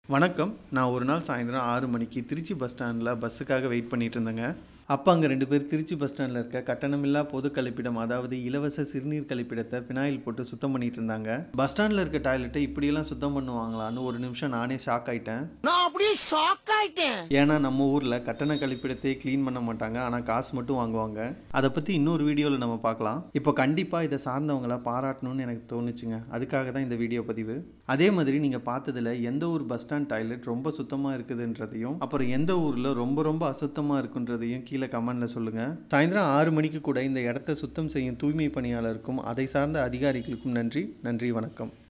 வணக்கம் நான் ஒரு நாள் சாயந்தரம் ஆறு மணிக்கு திருச்சி பஸ் ஸ்டாண்டில் பஸ்ஸுக்காக வெயிட் பண்ணிட்டு இருந்தேங்க அப்போ அங்கே ரெண்டு பேர் திருச்சி பஸ் ஸ்டாண்டில் இருக்க கட்டணமில்லா பொது கழிப்பிடம் அதாவது இலவச சிறுநீர் கழிப்பிடத்தை பினாயில் போட்டு சுத்தம் பண்ணிட்டு இருந்தாங்க பஸ் ஸ்டாண்டில் இருக்க டாய்லெட்டை இப்படியெல்லாம் சுத்தம் பண்ணுவாங்களான்னு ஒரு நிமிஷம் நானே ஷாக் ஆயிட்டேன் நான் அப்படியே ஷாக் ஆயிட்டேன் ஏன்னா நம்ம ஊரில் கட்டண கழிப்பிடத்தை க்ளீன் பண்ண மாட்டாங்க ஆனால் காசு மட்டும் வாங்குவாங்க அதை பற்றி இன்னொரு வீடியோவில் நம்ம பார்க்கலாம் இப்போ கண்டிப்பாக இதை சார்ந்தவங்கள பாராட்டணும்னு எனக்கு தோணுச்சுங்க அதுக்காக தான் இந்த வீடியோ பதிவு அதே மாதிரி நீங்கள் பார்த்ததுல எந்த ஊர் பஸ் ஸ்டாண்ட் டாய்லெட் ரொம்ப சுத்தமாக இருக்குதுன்றதையும் அப்புறம் எந்த ஊரில் ரொம்ப ரொம்ப அசுத்தமாக இருக்குன்றதையும் கீழே கமெண்டில் சொல்லுங்கள் சாயந்தரம் ஆறு மணிக்கு கூட இந்த இடத்த சுத்தம் செய்யும் தூய்மை பணியாளருக்கும் அதை சார்ந்த அதிகாரிகளுக்கும் நன்றி நன்றி வணக்கம்